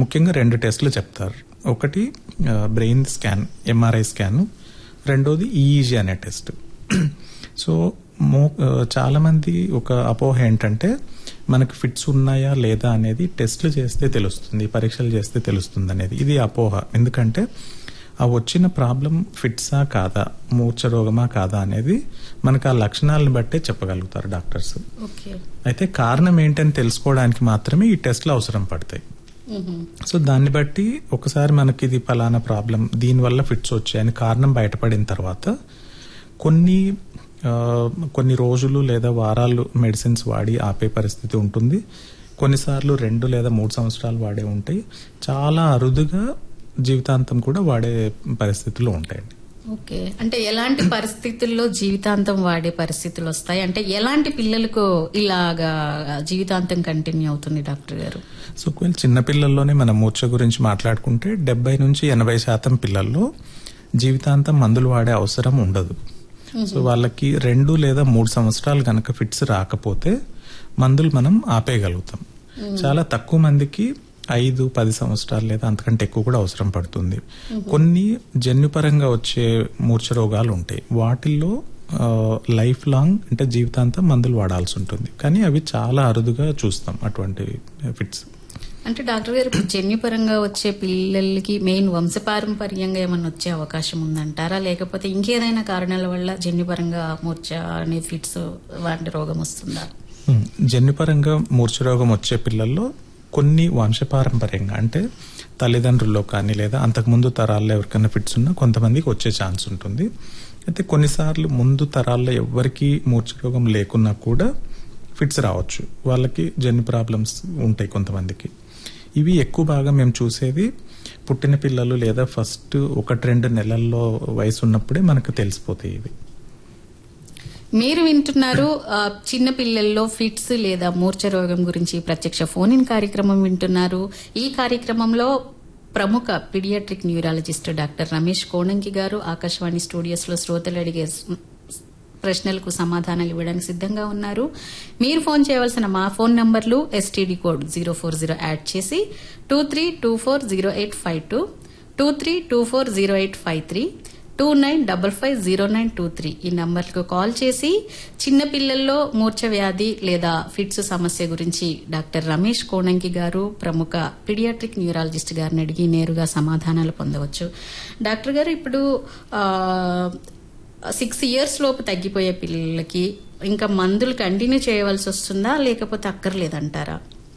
ముఖ్యంగా రెండు టెస్టులు చెప్తారు ఒకటి బ్రెయిన్ స్కాన్ ఎంఆర్ఐ స్కాన్ రెండోది ఈఈజీ అనే టెస్ట్ సో మో ఆ, చాలా మంది ఒక అపోహ ఏంటంటే మనకు ఫిట్స్ ఉన్నాయా లేదా అనేది టెస్ట్లు చేస్తే తెలుస్తుంది పరీక్షలు చేస్తే తెలుస్తుంది అనేది ఇది అపోహ ఎందుకంటే ఆ వచ్చిన ప్రాబ్లం ఫిట్సా కాదా మూర్ఛ రోగమా కాదా అనేది మనకు ఆ లక్షణాలను బట్టే చెప్పగలుగుతారు డాక్టర్స్ ఓకే అయితే కారణం ఏంటని తెలుసుకోవడానికి మాత్రమే ఈ టెస్ట్లు అవసరం పడతాయి సో దాన్ని బట్టి ఒకసారి మనకి ఇది ఫలానా ప్రాబ్లం దీనివల్ల ఫిట్స్ వచ్చాయని కారణం బయటపడిన తర్వాత కొన్ని ఆ, కొన్ని రోజులు లేదా వారాలు మెడిసిన్స్ వాడి ఆపే పరిస్థితి ఉంటుంది కొన్నిసార్లు రెండు లేదా మూడు సంవత్సరాలు వాడే ఉంటాయి చాలా అరుదుగా జీవితాంతం కూడా వాడే పరిస్థితులు ఉంటాయండి ఓకే అంటే ఎలాంటి పరిస్థితుల్లో జీవితాంతం వాడే పరిస్థితులు వస్తాయి అంటే ఎలాంటి పిల్లలకు ఇలాగా జీవితాంతం కంటిన్యూ అవుతుంది డాక్టర్ గారు సో ఒకవేళ చిన్నపిల్లల్లోనే మనం మూర్ఛ గురించి మాట్లాడుకుంటే డెబ్బై నుంచి ఎనభై శాతం పిల్లల్లో జీవితాంతం మందులు వాడే అవసరం ఉండదు సో వాళ్ళకి రెండు లేదా మూడు సంవత్సరాలు కనుక ఫిట్స్ రాకపోతే మందులు మనం ఆపేయగలుగుతాం చాలా తక్కువ మందికి ఐదు పది సంవత్సరాలు లేదా అంతకంటే ఎక్కువ కూడా అవసరం పడుతుంది కొన్ని జన్యుపరంగా వచ్చే మూర్ఛ రోగాలు ఉంటాయి వాటిల్లో ఆ, లైఫ్ లాంగ్ అంటే జీవితాంతం మందులు వాడాల్సి ఉంటుంది కానీ అవి చాలా అరుదుగా చూస్తాం అటువంటి ఫిట్స్ అంటే డాక్టర్ గారు ఇప్పుడు జన్యుపరంగా వచ్చే పిల్లలకి మెయిన్ వంశపారంపర్యంగా ఏమన్నా వచ్చే అవకాశం ఉందంటారా లేకపోతే ఇంకేదైనా కారణాల వల్ల జన్యుపరంగా మూర్ఛ అనే ఫిట్స్ వాటి రోగం వస్తుందా ఉమ్, జన్యుపరంగా మూర్ఛ రోగం వచ్చే పిల్లల్లో కొన్ని వంశపారంపర్యంగా అంటే తల్లిదండ్రుల్లో కానీ లేదా అంతకుముందు తరాల్లో ఎవరికైనా ఫిట్స్ ఉన్నా కొంతమందికి వచ్చే ఛాన్స్ ఉంటుంది అయితే కొన్నిసార్లు ముందు తరాల్లో ఎవరికి మూర్ఛ రోగం లేకున్నా కూడా ఫిట్స్ రావచ్చు వాళ్ళకి జన్యు ప్రాబ్లమ్స్ ఉంటాయి కొంతమందికి ఇవి ఎక్కువ బాగా మేము చూసేది పుట్టిన పిల్లలు లేదా ఫస్ట్ ఒకటి రెండు నెలల్లో వయసు ఉన్నప్పుడే మనకు తెలిసిపోతాయి ఇవి మీరు వింటున్నారు ఆ, చిన్న పిల్లల్లో ఫిట్స్ లేదా మూర్ఛ రోగం గురించి ప్రత్యక్ష ఫోన్ ఇన్ కార్యక్రమం వింటున్నారు ఈ కార్యక్రమంలో ప్రముఖ paediatric neurologist doctor Ramesh Konanki garu Akashvani studios లో శ్రోతలు అడిగే స్- ప్రశ్నలకు సమాధానాలు ఇవ్వడానికి సిద్ధంగా ఉన్నారు మీరు ఫోన్ చేయవలసిన మా ఫోన్ నంబర్లు STD code zero four zero add చేసి two three two four zero eight five two two three two four zero eight five three two nine double five zero nine two three ఈ నంబర్లకు call చేసి చిన్నపిల్లల్లో మూర్ఛ వ్యాధి లేదా fits సమస్య గురించి డాక్టర్ రమేష్ కోణంకి గారు ప్రముఖ పీడియాట్రిక్ న్యూరాలజిస్ట్ గారిని అడిగి నేరుగా సమాధానాలు పొందవచ్చు డాక్టర్ గారు ఇప్పుడు సిక్స్ ఇయర్స్ లోపు తగ్గిపోయే పిల్లలకి ఇంకా మందులు కంటిన్యూ చేయవలసి వస్తుందా లేకపోతే అక్కర్లేదంటారా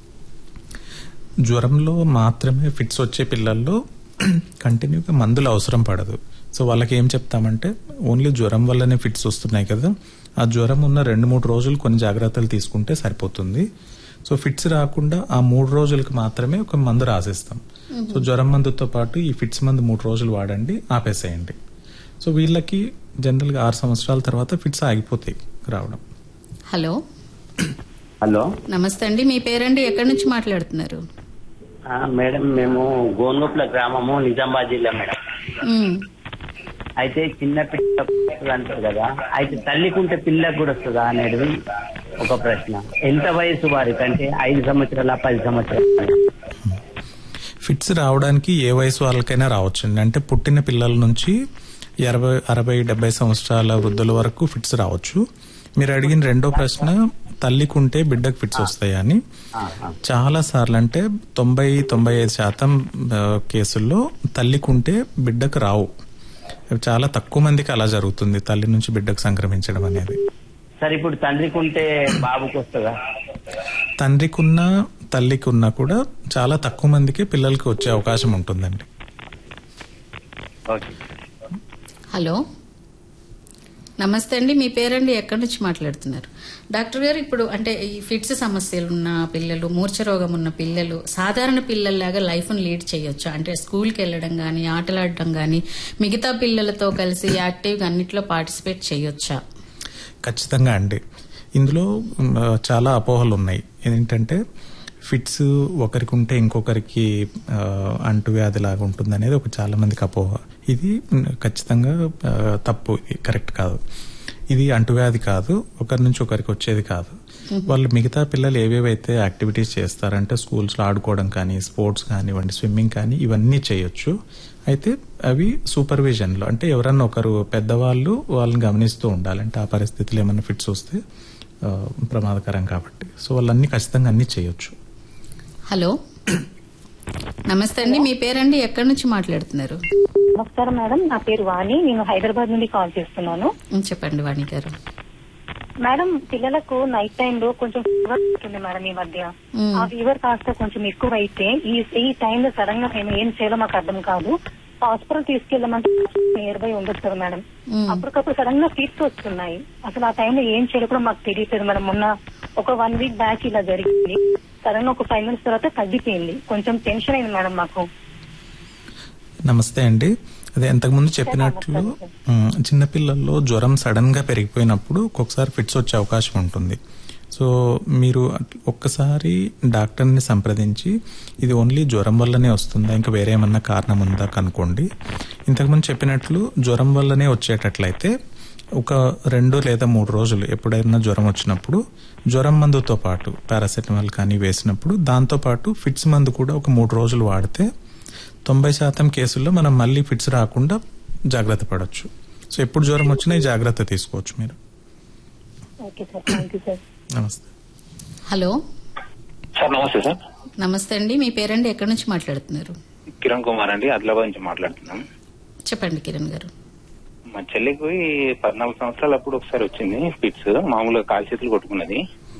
జ్వరంలో మాత్రమే ఫిట్స్ వచ్చే పిల్లల్లో కంటిన్యూగా మందులు అవసరం పడదు సో వాళ్ళకి ఏం చెప్తామంటే ఓన్లీ జ్వరం వల్లనే ఫిట్స్ వస్తున్నాయి కదా ఆ జ్వరం ఉన్న రెండు మూడు రోజులు కొన్ని జాగ్రత్తలు తీసుకుంటే సరిపోతుంది సో ఫిట్స్ రాకుండా ఆ మూడు రోజులకు మాత్రమే ఒక మందు రాసిస్తాం సో జ్వరం మందుతో పాటు ఈ ఫిట్స్ మందు మూడు రోజులు వాడండి ఆపేసేయండి సో వీళ్ళకి జనరల్గా ఆరు సంవత్సరాల తర్వాత ఫిట్స్ ఆగిపోతాయి రావడం హలో హలో నమస్తే అండి మీ పేరండి ఎక్కడి నుంచి మాట్లాడుతున్నారు ఆ, మేడం మేము గోనుగుప్ల గ్రామము నిజామాబాద్ జిల్లా మేడం ఉమ్. అయితే చిన్న పిల్ల అంటారు కదా అయితే తల్లికుంటే పిల్లకు కూడా వస్తుందా అనేది ఒక ప్రశ్న ఎంత వయసు వారికి అంటే ఐదు సంవత్సరాల పది సంవత్సరాల ఫిట్స్ రావడానికి ఏ వయసు వాళ్ళకైనా రావచ్చండి అంటే పుట్టిన పిల్లల నుంచి ఎనభై అరవై డెబ్బై సంవత్సరాల వృద్ధుల వరకు ఫిట్స్ రావచ్చు మీరు అడిగిన రెండో ప్రశ్న తల్లికుంటే బిడ్డకు ఫిట్స్ వస్తాయా అని చాలా సార్లు అంటే తొంభై తొంభై ఐదు శాతం ఆ, కేసుల్లో తల్లికుంటే బిడ్డకు రావు చాలా తక్కువ మందికి అలా జరుగుతుంది తల్లి నుంచి బిడ్డకు సంక్రమించడం అనేది సరే ఇప్పుడు తండ్రికుంటే బాబుకి వస్తుందా తండ్రికున్నా తల్లికున్నా కూడా చాలా తక్కువ మందికి పిల్లలకి వచ్చే అవకాశం ఉంటుందండి ఓకే హలో నమస్తే అండి మీ పేరండి ఎక్కడి నుంచి మాట్లాడుతున్నారు డాక్టర్ గారు ఇప్పుడు అంటే ఈ ఫిట్స్ సమస్యలు ఉన్న పిల్లలు మూర్ఛ రోగం ఉన్న పిల్లలు సాధారణ పిల్లల్లాగా లైఫ్ను లీడ్ చేయొచ్చు అంటే స్కూల్కి వెళ్ళడం కానీ ఆటలాడడం కానీ మిగతా పిల్లలతో కలిసి యాక్టివ్గా అన్నిట్లో పార్టిసిపేట్ చేయొచ్చా ఖచ్చితంగా అండి ఇందులో మ్, చాలా అపోహలు ఉన్నాయి ఏంటంటే ఫిట్స్ ఒకరికి ఉంటే ఇంకొకరికి ఆ, అంటువ్యాధి లాగా ఉంటుంది అనేది ఒక చాలా మందికి అపోహ ఇది మ్, ఖచ్చితంగా ఆ, తప్పు ఇది కరెక్ట్ కాదు ఇది అంటువ్యాధి కాదు ఒకరి నుంచి ఒకరికి వచ్చేది కాదు వాళ్ళు మిగతా పిల్లలు ఏవేవైతే యాక్టివిటీస్ చేస్తారంటే స్కూల్స్ లో ఆడుకోవడం కానీ స్పోర్ట్స్ కానివ్వండి స్విమ్మింగ్ కానీ ఇవన్నీ చేయొచ్చు అయితే అవి సూపర్విజన్ లో అంటే ఎవరన్నా ఒకరు పెద్దవాళ్ళు వాళ్ళని గమనిస్తూ ఉండాలి అంటే ఆ పరిస్థితులు ఏమైనా ఫిట్స్ వస్తే ఆ, ప్రమాదకరం కాబట్టి సో వాళ్ళన్నీ ఖచ్చితంగా అన్ని చేయొచ్చు హలో నమస్తే అండి మీ పేరండి ఎక్కడి నుంచి మాట్లాడుతున్నారు నమస్కారం మేడం నా పేరు వాణి నేను హైదరాబాద్ నుండి కాల్ చేస్తున్నాను ఉమ్, చెప్పండి వాణి గారు మేడం పిల్లలకు నైట్ టైం లో కొంచెం ఫీవర్ వస్తుంది మేడం ఈ మధ్య మ్మ్. ఆ ఫీవర్ కాస్త కొంచెం ఎక్కువ అయితే ఈ ఈ టైంలో సడన్ గా మేము ఏం చేయాలో మాకు అర్థం కాదు హాస్పిటల్ తీసుకెళ్ళమంటే నియర్ బై ఉండదు కదా మేడం మ్మ్. అప్పటికప్పుడు సడన్ గా ఫీట్స్ వస్తున్నాయి అసలు ఆ టైంలో ఏం చేయాలో కూడా మాకు తెలియట్లేదు మేడం మొన్న ఒక వన్ వీక్ బ్యాక్ ఇలా జరిగింది సడన్ ఒక ఫైవ్ మినిట్స్ తర్వాత తగ్గిపోయింది కొంచెం టెన్షన్ అయింది మేడం మాకు నమస్తే అండి అదే ఇంతకుముందు చెప్పినట్లు ఉమ్, చిన్నపిల్లల్లో జ్వరం సడన్ గా పెరిగిపోయినప్పుడు ఒక్కొక్కసారి ఫిట్స్ వచ్చే అవకాశం ఉంటుంది సో మీరు అట్- ఒక్కసారి డాక్టర్ని సంప్రదించి ఇది ఓన్లీ జ్వరం వల్లనే వస్తుందా ఇంకా వేరే ఏమన్నా కారణం ఉందా కనుక్కోండి ఇంతకుముందు చెప్పినట్లు జ్వరం వల్లనే వచ్చేటట్లయితే ఒక రెండు లేదా మూడు రోజులు ఎప్పుడైనా జ్వరం వచ్చినప్పుడు జ్వరం మందుతో పాటు పారాసెటమాల్ కానీ వేసినప్పుడు దాంతో పాటు ఫిట్స్ మందు కూడా ఒక మూడు రోజులు వాడితే తొంభై శాతం కేసుల్లో మనం మళ్ళీ ఫిట్స్ రాకుండా జాగ్రత్త పడవచ్చు సో ఎప్పుడు జ్వరం వచ్చినా ఈ జాగ్రత్త తీసుకోవచ్చు మీరు okay sir thank you sir నమస్తే హలో సార్ నమస్తే సార్ నమస్తే అండి మీ పేరండి ఎక్కడి నుంచి మాట్లాడుతున్నారు కిరణ్ కుమార్ అండి ఆదిలాబాద్ నుంచి మాట్లాడుతున్నాం చెప్పండి కిరణ్ గారు మా చెల్లికి పద్నాలుగు సంవత్సరాలు అప్పుడు ఒకసారి వచ్చింది ఫిట్స్ మామూలుగా కాలు చేతులు కొట్టుకున్నది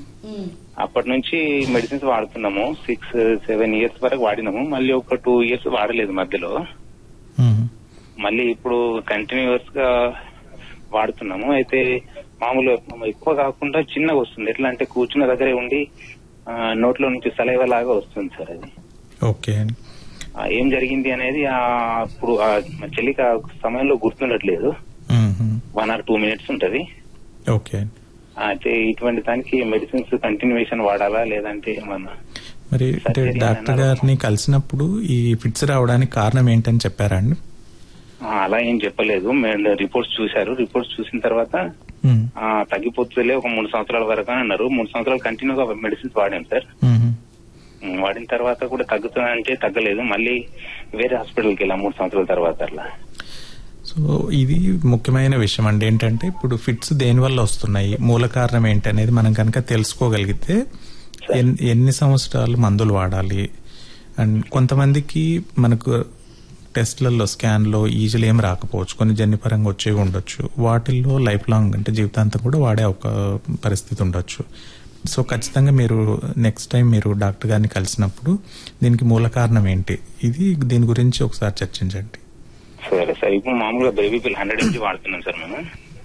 అప్పటి నుంచి మెడిసిన్స్ వాడుతున్నాము సిక్స్ సెవెన్ ఇయర్స్ వరకు వాడినాము మళ్ళీ ఒక టూ ఇయర్స్ వాడలేదు మధ్యలో మ్మ్. మళ్ళీ ఇప్పుడు కంటిన్యూస్ గా వాడుతున్నాము అయితే మామూలుగా ఎక్కువ కాకుండా చిన్నగా వస్తుంది ఎట్లా అంటే కూర్చున్న దగ్గరే ఉండి ఆ, నోట్లో నుంచి సలైవ లాగా వస్తుంది సార్ అది ఓకే అండి ఆ, ఏం జరిగింది అనేది ఆ అప్పుడు ఆ మా చెల్లికి ఆ సమయంలో గుర్తుండట్లేదు మ్మ్. వన్ ఆర్ టూ మినిట్స్ ఉంటది ఓకే అండి అయితే ఇటువంటి దానికి మెడిసిన్స్ కంటిన్యూషన్ వాడాలా లేదంటే ఏమన్నా మరి అంటే Surgery డాక్టర్ అన్నారు. గారిని కలిసినప్పుడు ఈ ఫిట్స్ రావడానికి కారణం ఏంటని చెప్పారా అండి ఆ, అలా ఏం చెప్పలేదు మేము రిపోర్ట్స్ చూశారు రిపోర్ట్స్ చూసిన తర్వాత మ్మ్. ఆ, తగ్గిపోతుందిలే ఒక మూడు సంవత్సరాల వరకు అని అన్నారు మూడు సంవత్సరాలు కంటిన్యూగా మెడిసిన్స్ వాడాం సార్ మ్మ్. ఉమ్, వాడిన తర్వాత కూడా తగ్గుతుందంటే తగ్గలేదు మళ్ళీ వేరే హాస్పిటల్కి వెళ్ళాం మూడు సంవత్సరాల తర్వాత అట్లా సో ఇది ముఖ్యమైన విషయం అండి ఏంటంటే ఇప్పుడు ఫిట్స్ దేని వల్ల వస్తున్నాయి మూల కారణం ఏంటి అనేది మనం కనుక తెలుసుకోగలిగితే ఎన్- ఎన్ని సంవత్సరాలు మందులు వాడాలి అండ్ కొంతమందికి మనకు టెస్ట్లలో స్కాన్లో ఈజీలు ఏం రాకపోవచ్చు కొన్ని జన్యుపరంగా వచ్చేవి ఉండొచ్చు వాటిల్లో లైఫ్ లాంగ్ అంటే జీవితాంతం కూడా వాడే ఒక పరిస్థితి ఉండొచ్చు సో ఖచ్చితంగా మీరు నెక్స్ట్ టైం మీరు డాక్టర్ గారిని కలిసినప్పుడు దీనికి మూల కారణం ఏంటి ఇది దీని గురించి ఒకసారి చర్చించండి సరే సార్ ఇప్పుడు మామూలుగా బేబీ పిల్ హండ్రెడ్ ఎంజీ వాడుతున్నాం సార్ మేము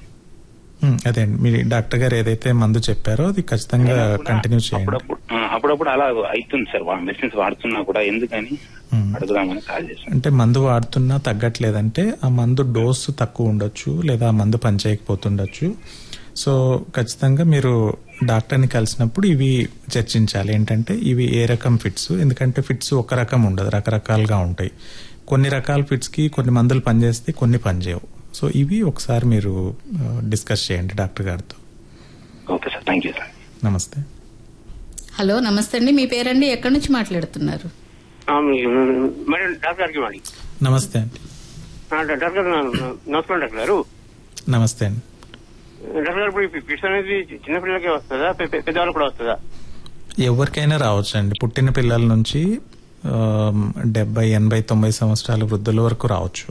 ఉమ్, అదే అండి మీ డాక్టర్ గారు ఏదైతే మందు చెప్పారో అది ఖచ్చితంగా కంటిన్యూ చేయండి అప్పుడప్పుడు ఆ, అప్పుడప్పుడు అలా అవుతుంది సార్ మెడిసిన్స్ వాడుతున్నా కూడా ఎందుకని ఉమ్. అడుగుదామని కాల్ చేశాను అంటే మందు వాడుతున్నా తగ్గట్లేదంటే ఆ మందు డోసు తక్కువ ఉండొచ్చు లేదా ఆ మందు పనిచేయకపోతుండొచ్చు సో ఖచ్చితంగా మీరు డాక్టర్ని కలిసినప్పుడు ఇవి చర్చించాలి ఏంటంటే ఇవి ఏ రకం ఫిట్స్ ఎందుకంటే ఫిట్స్ ఒక రకం ఉండదు రకరకాలుగా ఉంటాయి కొన్ని రకాల ఫిట్స్ కి కొన్ని మందులు పనిచేస్తే కొన్ని పనిచేయవు సో ఇవి ఒకసారి మీరు డిస్కస్ చేయండి డాక్టర్ గారితో okay sir thank you sir నమస్తే హలో నమస్తే అండి మీ పేరండి ఎక్కడి నుంచి మాట్లాడుతున్నారు ఆ, మేడం డాక్టర్ గారికి ఇవ్వండి నమస్తే అండి ఆ, డాక్టర్ గారు నా- నమస్కారం డాక్టర్ గారు నమస్తే అండి డాక్టర్ గారు ఇప్పుడు ఈ ఫిట్స్ అనేది చిన్నపిల్లలకే వస్తుందా పె- పె- పెద్దవాళ్ళకి కూడా వస్తుందా ఎవరికైనా రావచ్చు అండి పుట్టిన పిల్లల నుంచి ఆ, డెబ్బై ఎనభై తొంభై సంవత్సరాల వృద్ధుల వరకు రావచ్చు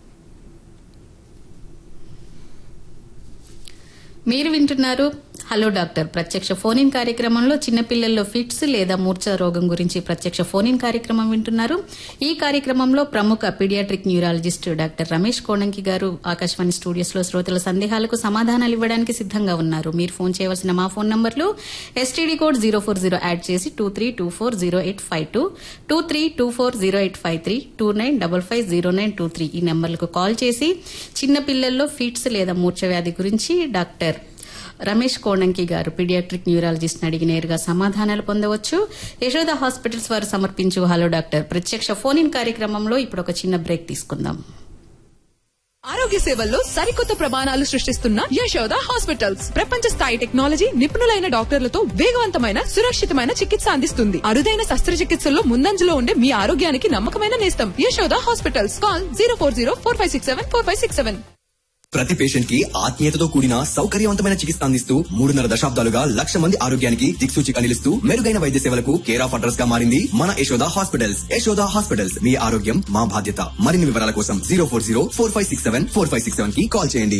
మీరు వింటున్నారు హలో డాక్టర్ ప్రత్యక్ష ఫోన్ ఇన్ కార్యక్రమంలో చిన్నపిల్లల్లో ఫిట్స్ లేదా మూర్ఛ రోగం గురించి ప్రత్యక్ష ఫోన్ ఇన్ కార్యక్రమం వింటున్నారు ఈ కార్యక్రమంలో ప్రముఖ paediatric neurologist doctor Ramesh Konanki garu Akashvani studios లో శ్రోతల సందేహాలకు సమాధానాలు ఇవ్వడానికి సిద్ధంగా ఉన్నారు మీరు ఫోన్ చేయవలసిన మా ఫోన్ నంబర్లు STD code zero four zero add చేసి two three two four zero eight five two two three two four zero eight five three two nine double five zero nine two three ఈ నెంబర్లకు call చేసి చిన్న పిల్లల్లో fits లేదా మూర్ఛ వ్యాధి గురించి డాక్టర్ రమేష్ కోణంకి గారు పీడియాట్రిక్ న్యూరాలజిస్ట్ అడిగి నేరుగా సమాధానాలు పొందవచ్చు యశోద హాస్పిటల్స్ వారు సమర్పించు హలో డాక్టర్ ప్రత్యక్ష ఫోన్ ఇన్ కార్యక్రమంలో ఇప్పుడు ఒక చిన్న బ్రేక్ తీసుకుందాం ఆరోగ్య సేవల్లో సరికొత్త ప్రమాణాలు సృష్టిస్తున్న యశోద హాస్పిటల్స్ ప్రపంచ స్థాయి టెక్నాలజీ నిపుణులైన డాక్టర్లతో వేగవంతమైన సురక్షితమైన చికిత్స అందిస్తుంది అరుదైన శస్త్రచికిత్సల్లో ముందంజలో ఉండే మీ ఆరోగ్యానికి నమ్మకమైన నేస్తం Yashoda hospitals call zero four zero four five six seven four five six seven ప్రతి పేషెంట్ కి ఆత్మీయతతో కూడిన సౌకర్యవంతమైన చికిత్స అందిస్తూ మూడున్నర దశాబ్దాలుగా లక్ష మంది ఆరోగ్యానికి దిక్సూచిగా నిలుస్తూ మెరుగైన వైద్య సేవలకు కేర్ ఆఫ్ అడ్రస్ గా మారింది మన యశోద హాస్పిటల్స్ యశోద హాస్పిటల్స్ మీ ఆరోగ్యం మా బాధ్యత మరిన్ని వివరాల కోసం zero four zero four five six seven four five six seven కి కాల్ చేయండి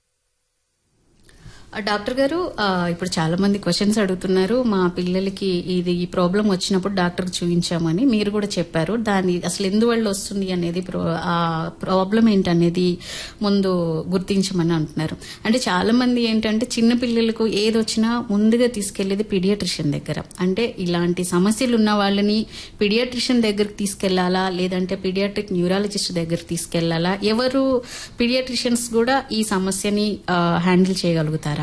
ఆ, డాక్టర్ గారు ఆ, ఇప్పుడు చాలా మంది క్వశ్చన్స్ అడుగుతున్నారు మా పిల్లలకి ఇది ఈ ప్రాబ్లం వచ్చినప్పుడు డాక్టర్ చూపించామని మీరు కూడా చెప్పారు దాని అసలు ఎందువల్ల వస్తుంది అనేది ప్రో- ఆ ప్రాబ్లం ఏంటనేది ముందు గుర్తించమని అంటున్నారు అంటే చాలా మంది ఏంటంటే చిన్న పిల్లలకు ఏది వచ్చినా ముందుగా తీసుకెళ్లేది పీడియాట్రిషియన్ దగ్గర అంటే ఇలాంటి సమస్యలు ఉన్న వాళ్ళని పీడియాట్రిషియన్ దగ్గరికి తీసుకెళ్లాలా లేదంటే పీడియాట్రిక్ న్యూరాలజిస్ట్ దగ్గరికి తీసుకెళ్లాలా ఎవరు పీడియాట్రిషియన్స్ కూడా ఈ సమస్యని హ్యాండిల్ చేయగలుగుతారా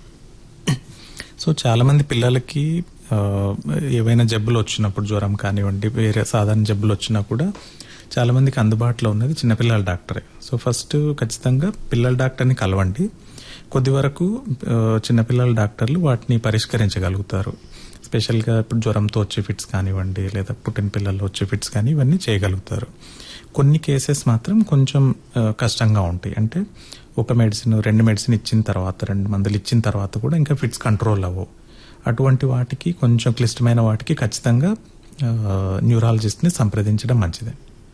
సో చాలా మంది పిల్లలకి ఆ, ఏవైనా జబ్బులు వచ్చినప్పుడు జ్వరం కానివ్వండి వేరే సాధారణ జబ్బులు వచ్చినా కూడా చాలా మందికి అందుబాటులో ఉన్నది చిన్నపిల్లల డాక్టరే సో ఫస్ట్ ఖచ్చితంగా పిల్లల డాక్టర్ని కలవండి కొద్ది వరకు ఆ, చిన్నపిల్లల డాక్టర్లు వాటిని పరిష్కరించగలుగుతారు స్పెషల్గా ఇప్పుడు జ్వరంతో వచ్చే ఫిట్స్ కానివ్వండి లేదా పుట్టిన పిల్లల్లో వచ్చే ఫిట్స్ కానీ ఇవన్నీ చేయగలుగుతారు కొన్ని కేసెస్ మాత్రం కొంచెం ఆ, కష్టంగా ఉంటాయి అంటే ఒక మెడిసిన్ రెండు మెడిసిన్ ఇచ్చిన తర్వాత రెండు మందులు ఇచ్చిన తర్వాత కూడా ఇంకా ఫిట్స్ కంట్రోల్ అవ్వవు అటువంటి వాటికి కొంచెం క్లిష్టమైన వాటికి ఖచ్చితంగా న్యూరాలజిస్ట్ ని సంప్రదించడం మంచిది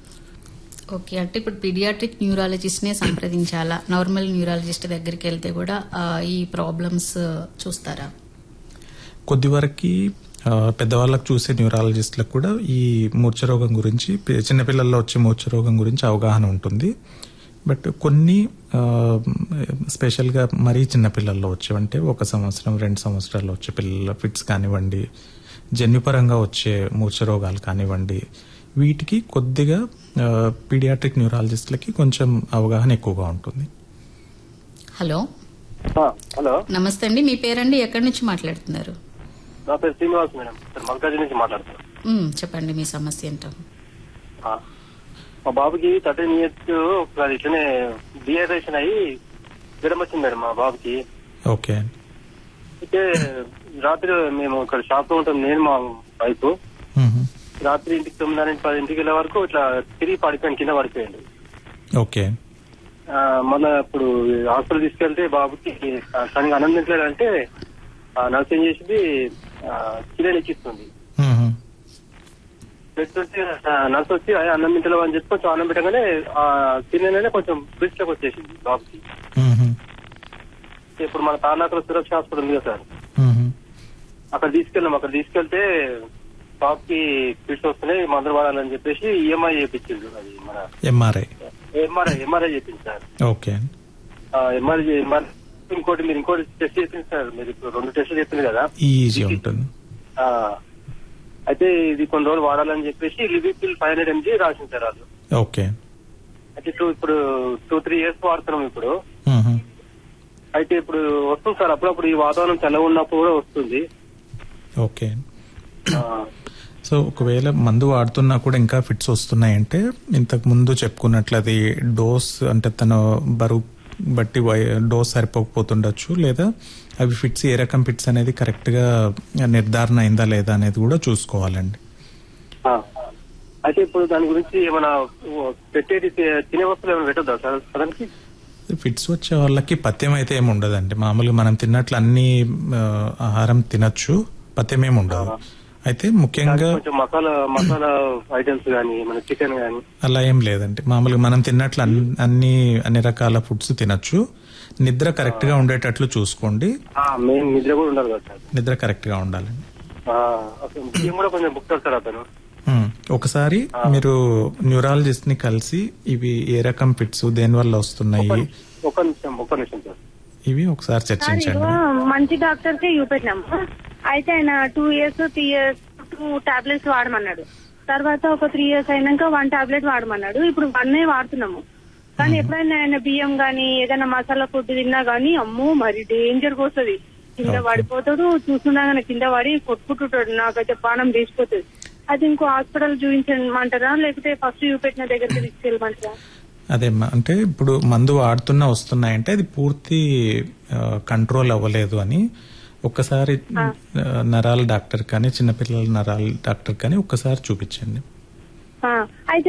ఓకే అంటే ఇప్పుడు పీడియాట్రిక్ న్యూరాలజిస్ట్ నే సంప్రదించాలా నార్మల్ న్యూరాలజిస్ట్ దగ్గరికి వెళ్తే కూడా ఆ, ఈ ప్రాబ్లమ్స్ చూస్తారా కొద్ది వరకు పెద్దవాళ్ళకు చూసే న్యూరాలజిస్టులకు కూడా ఈ మూర్ఛ రోగం గురించి పి- చిన్నపిల్లల్లో వచ్చే మూర్ఛ రోగం గురించి అవగాహన ఉంటుంది బట్ కొన్ని ఆ, స్పెషల్గా మరీ చిన్నపిల్లల్లో వచ్చేవంటే ఒక సంవత్సరం రెండు సంవత్సరాల్లో వచ్చే పిల్లల ఫిట్స్ కానివ్వండి జన్యుపరంగా వచ్చే మూర్ఛ రోగాలు కానివ్వండి వీటికి కొద్దిగా పీడియాట్రిక్ న్యూరాలజిస్టులకి కొంచెం అవగాహన ఎక్కువగా ఉంటుంది హలో హలో నమస్తే అండి మీ పేరండి ఎక్కడి నుంచి మాట్లాడుతున్నారు నా పేరు శ్రీనివాస్ మేడం సార్ మల్కాజీ నుంచి మాట్లాడుతున్నాను మ్, చెప్పండి మీ సమస్య ఏంటో ఆ, మా బాబుకి థర్టీన్ ఇయర్స్ అది ఇట్లనే డిహైడ్రేషన్ అయ్యి జ్వరం వచ్చింది మేడం మా బాబుకి ఓకే అయితే రాత్రి మేము ఇక్కడ షాప్ లో ఉంటాం నేను మా వైఫ్ మ్మ్. రాత్రి ఇంటికి తొమ్మిది నుంచి పది ఇంటికి వెళ్ళే వరకు ఇట్లా తిరిగి పడిపోయాను కింద పడిపోయాడు ఓకే ఆ, మళ్ళా ఇప్పుడు హాస్పిటల్ తీసుకెళ్తే బాబుకి ఆ, తనకి అన్నం తింటలేదంటే నర్స్ ఏం చేసింది కిలో ఎక్కిస్తుంది మ్మ్. పెట్టుంటే నర్స్ వచ్చి "అయ్య, అన్నం తింటలేవు అని చెప్పి కొంచెం అన్నం పెట్టగానే ఆ తినగానే కొంచెం బ్రిడ్జ్ లోకి వచ్చేసింది బాబుకి మ్మ్. ఇప్పుడు మన తార్నాకలో సురక్ష హాస్పిటల్ ఉంది కదా సార్ మ్మ్. అక్కడ తీసుకెళ్ళాం అక్కడ తీసుకెళ్తే బాబుకి ఫిట్స్ వస్తున్నాయి మందులు వాడాలని చెప్పేసి ఈఎంఐ చేయించిండు అది మన ఎంఆర్ఐ ఎంఆర్ఐ ఎంఆర్ఐ చేయింది సార్ ఓకే ఎంఆర్ఐ ఎంఆర్ఐ ఇంకోటి మీరు ఇంకోటి టెస్ట్ చేసింది సార్ మీరు ఇప్పుడు రెండు టెస్టులు చెప్పింది కదా ఈజీ ఉంటుంది ఆ, అయితే ఇది కొన్ని రోజులు వాడాలని చెప్పేసి లివిపిల్ ఫైవ్ హండ్రెడ్ ఎంజీ రాసింది సార్ వాళ్ళు ఓకే అయితే టూ ఇప్పుడు టూ త్రీ ఇయర్స్ వాడుతున్నాం ఇప్పుడు మ్మ్. అయితే ఇప్పుడు వస్తుంది సార్ అప్పుడప్పుడు ఈ వాతావరణం చల్లగా ఉన్నప్పుడు కూడా వస్తుంది ఓకే ఆ, సో ఒకవేళ మందు వాడుతున్నా కూడా ఇంకా ఫిట్స్ వస్తున్నాయంటే ఇంతకు ముందు చెప్పుకున్నట్లు అది డోస్ అంటే తన బరువు బట్టి వై- డోస్ సరిపోకపోతుండొచ్చు లేదా అవి ఫిట్స్ ఏ రకం ఫిట్స్ అనేది కరెక్ట్ గా నిర్ధారణ అయిందా లేదా అనేది కూడా చూసుకోవాలండి ఆ. అయితే ఇప్పుడు దాని గురించి ఏమైనా పెట్టేది తి- తినే వస్తువులు ఏమైనా పెట్టద్దా సార్ అతనికి ఫిట్స్ వచ్చే వాళ్ళకి పథ్యం అయితే ఏమి ఉండదండి మామూలుగా మనం తిన్నట్లు అన్ని ఆ, ఆహారం తినచ్చు పథ్యం ఏమి ఉండదు అయితే ముఖ్యంగా కొంచెం మసాలా మసాలా ఐటమ్స్ కానీ మన చికెన్ కానీ అలా ఏం లేదండి మామూలుగా మనం తిన్నట్లు అన్ని- అన్ని అన్ని రకాల ఫుడ్స్ తినచ్చు నిద్ర కరెక్ట్ గా ఉండేటట్లు చూసుకోండి మెయిన్ నిద్ర కూడా ఉండాలి కదా సార్ నిద్ర కరెక్ట్ గా ఉండాలండి ఆ, అసలు బియ్యం కూడా కొంచెం బుక్ సార్ అతను ఉమ్, ఒకసారి మీరు న్యూరాలజిస్ట్ ని కలిసి ఇవి ఏ రకం ఫిట్స్ దేని వల్ల వస్తున్నాయి ఒక్క నిమిషం ఒక్క నిమిషం సార్ ఇవి ఒకసారి చర్చించండి మంచి డాక్టర్ కి చూపెట్టినాము అయితే ఆయన two years three years two tablets వాడమన్నాడు తర్వాత ఒక త్రీ ఇయర్స్ అయినాక వన్ టాబ్లెట్ వాడమన్నాడు ఇప్పుడు వన్ వాడుతున్నాము కానీ ఎప్పుడైనా ఆయన బియ్యం గానీ ఏదైనా మసాలా ఫుడ్ తిన్నా గానీ అమ్మో మరి డేంజర్ వస్తుంది కింద పడిపోతాడు చూస్తుండగానే కింద పడి కొట్టుకుంటుంటాడు నాకైతే ప్రాణం తీసిపోతుంది అది ఇంకో హాస్పిటల్ చూపించమంటారా లేకపోతే ఫస్ట్ చూపెట్టిన దగ్గరికి తీసుకెళ్ళమంటారా అదేమ్మా అంటే ఇప్పుడు మందు వాడుతున్నా వస్తున్నాయంటే అది పూర్తి కంట్రోల్ అవ్వలేదు అని ఒక్కసారి ఆ, నరాల డాక్టర్ కానీ చిన్నపిల్లల నరాల డాక్టర్ కానీ ఒక్కసారి చూపించండి ఆ, అయితే